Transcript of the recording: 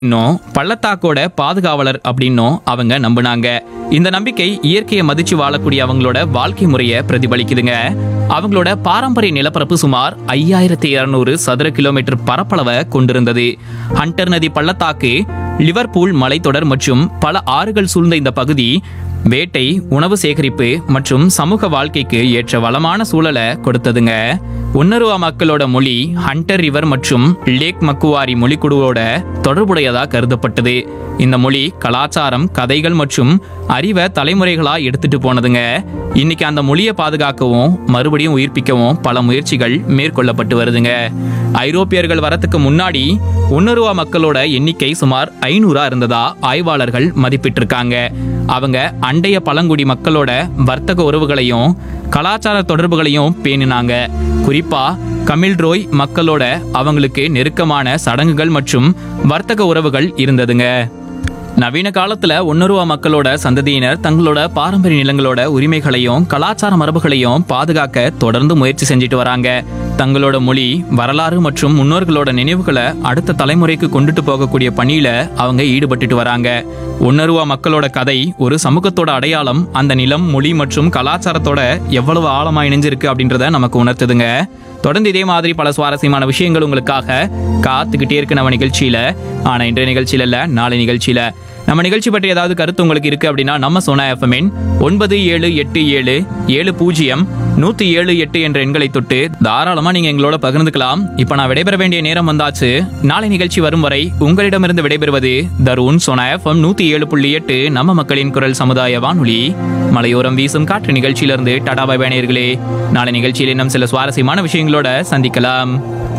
இன்னும் பள்ளத்தாக்கோட பாதுகாவலர் அப்படின்னும் அவங்க நம்பினாங்க இந்த நம்பிக்கை இயற்கையை மதிச்சு வாழக்கூடிய அவங்களோட வாழ்க்கை முறையை பிரதிபலிக்குதுங்க அவங்களோட பாரம்பரிய நிலப்பரப்பு சுமார் ஐயாயிரத்தி இருநூறு சதுர கிலோமீட்டர் பரப்பளவை கொண்டிருந்தது ஹண்டர் நதி பள்ளத்தாக்கு லிவர்பூல் மலைத்தொடர் மற்றும் பல ஆறுகள் சூழ்ந்த இந்த பகுதி வேட்டை உணவு சேகரிப்பு மற்றும் சமூக வாழ்க்கைக்கு ஏற்ற வளமான சூழலை கொடுத்ததுங்க உன்னருவா மக்களோட மொழி ஹண்டர் ரிவர் மற்றும் லேக் மக்குவாரி மொழிக்குழுவோட தொடர்புடையதா கருதப்பட்டது இந்த மொழி கலாச்சாரம் கதைகள் மற்றும் அறிவை தலைமுறைகளா எடுத்துட்டு போனதுங்க இன்னைக்கு அந்த மொழியை பாதுகாக்கவும் மறுபடியும் உயிர்ப்பிக்கவும் பல முயற்சிகள் மேற்கொள்ளப்பட்டு வருதுங்க ஐரோப்பியர்கள் வரத்துக்கு முன்னாடி உன்னருவா மக்களோட எண்ணிக்கை சுமார் ஐநூறா இருந்ததா ஆய்வாளர்கள் மதிப்பிட்டிருக்காங்க அவங்க அண்டைய பழங்குடி மக்களோட வர்த்தக உறவுகளையும் கலாச்சார தொடர்புகளையும் பேணினாங்க குறிப்பா கமில் ரோய் மக்களோட அவங்களுக்கு நெருக்கமான சடங்குகள் மற்றும் வர்த்தக உறவுகள் இருந்ததுங்க நவீன காலத்துல ஒன்னுருவா மக்களோட சந்ததியினர் தங்களோட பாரம்பரிய நிலங்களோட உரிமைகளையும் கலாச்சார மரபுகளையும் பாதுகாக்க தொடர்ந்து முயற்சி செஞ்சுட்டு வராங்க தங்களோட மொழி வரலாறு மற்றும் முன்னோர்களோட நினைவுகளை அடுத்த தலைமுறைக்கு கொண்டுட்டு போகக்கூடிய பணியில அவங்க ஈடுபட்டுட்டு வராங்க ஒன்னருவா மக்களோட கதை ஒரு சமூகத்தோட அடையாளம் அந்த நிலம் மொழி மற்றும் கலாச்சாரத்தோட எவ்வளவு ஆழமா இணைஞ்சிருக்கு அப்படின்றத நமக்கு உணர்த்துதுங்க தொடர்ந்து இதே மாதிரி பல சுவாரஸ்யமான விஷயங்கள் உங்களுக்காக காத்துக்கிட்டே இருக்கு நம்ம நிகழ்ச்சியில ஆனா இன்றைய நிகழ்ச்சியில இல்ல நாளை நிகழ்ச்சியில நம்ம நிகழ்ச்சி பற்றி ஏதாவது கருத்து உங்களுக்கு இருக்கு அப்படின்னா நம்ம சோனா எஃப்எம்என் ஒன்பது ஏழு எட்டு ஏழு ஏழு பூஜ்ஜியம் நூத்தி ஏழு எட்டு என்ற எண்களை தொட்டு தாராளமா நீங்க எங்களோட பகிர்ந்துக்கலாம் இப்ப நான் விடைபெற வேண்டிய நேரம் வந்தாச்சு நாளை நிகழ்ச்சி வரும் வரை உங்களிடமிருந்து விடைபெறுவது தருண் சோனா எஃப்எம் நூத்தி ஏழு புள்ளி எட்டு நம்ம மக்களின் குரல் சமுதாய வானொலி மலையோரம் வீசும் காற்று நிகழ்ச்சியிலிருந்து டாடா பை நேயர்களே நாளை நிகழ்ச்சியில் இன்னும் சில சுவாரஸ்யமான விஷயங்களோட சந்திக்கலாம்